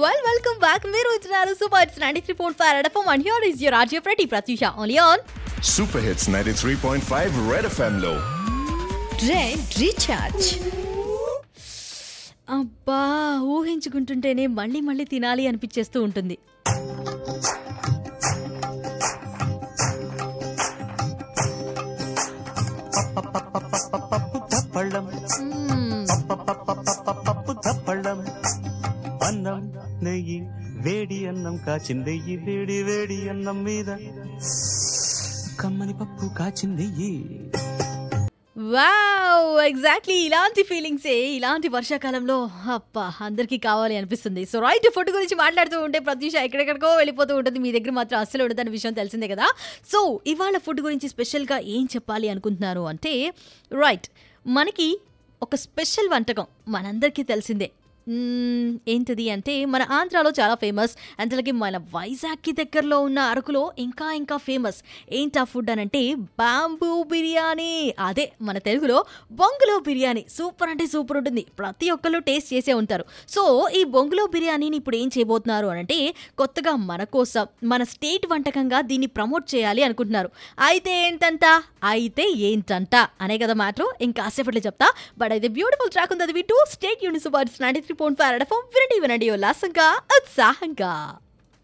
Well welcome back మీరు ఇచ్చినారు super it's ninety three point five ఎడఫమ్ and here is your RJ ప్రతి Prathyusha only on Super Hits 93.5 Red FM లో red recharge అబ్బా ఊహించుకుంటుంటేనే మళ్ళీ మళ్ళీ తినాలి అనిపించేస్తూ ఉంటుంది పప్పు తప్పళ్ళం మ్మ్. పప్పు తప్పళ్ళం అన్నం నెయ్యి వేడి అన్నం కాచిందెయ్యి వేడి వేడి అన్నం మీద కమ్మని పప్పు కాచిందెయ్యి వావ్ ఎగ్జాక్ట్లీ ఇలాంటి ఫీలింగ్సే ఇలాంటి వర్షాకాలంలో అప్ప అందరికీ కావాలి అనిపిస్తుంది సో రైట్ ఫుడ్ గురించి మాట్లాడుతూ ఉంటే ప్రత్యూష ఎక్కడెక్కడికో వెళ్ళిపోతూ ఉంటుంది మీ దగ్గర మాత్రం అస్సలు ఉండదన్న విషయం తెలిసిందే కదా సో ఇవాళ ఫుడ్ గురించి స్పెషల్గా ఏం చెప్పాలి అనుకుంటున్నారు అంటే రైట్ మనకి ఒక స్పెషల్ వంటకం మనందరికీ తెలిసిందే మ్మ్, ఏంటిది అంటే మన ఆంధ్రాలో చాలా ఫేమస్ అంతలకి మన వైజాగ్కి దగ్గరలో ఉన్న అరకులో ఇంకా ఇంకా ఫేమస్ ఏంటా ఫుడ్ అని అంటే బాంబూ బిర్యానీ అదే మన తెలుగులో బొంగులో బిర్యానీ సూపర్ అంటే సూపర్ ఉంటుంది ప్రతి ఒక్కళ్ళు టేస్ట్ చేసే ఉంటారు సో ఈ బొంగులో బిర్యానీని ఇప్పుడు ఏం చేయబోతున్నారు అని అంటే కొత్తగా మన కోసం మన స్టేట్ వంటకంగా దీన్ని ప్రమోట్ చేయాలి అనుకుంటున్నారు అయితే ఏంటంట అయితే ఏంటంట అనే కదా మ్యాటర్ ఇంకా కాసేపట్లో చెప్తా బట్ అయితే బ్యూటిఫుల్ ట్రాక్ ఉంది అది వింటూ state university ninety three point five వినండి వినండి ఉల్లాసంగా ఉత్సాహంగా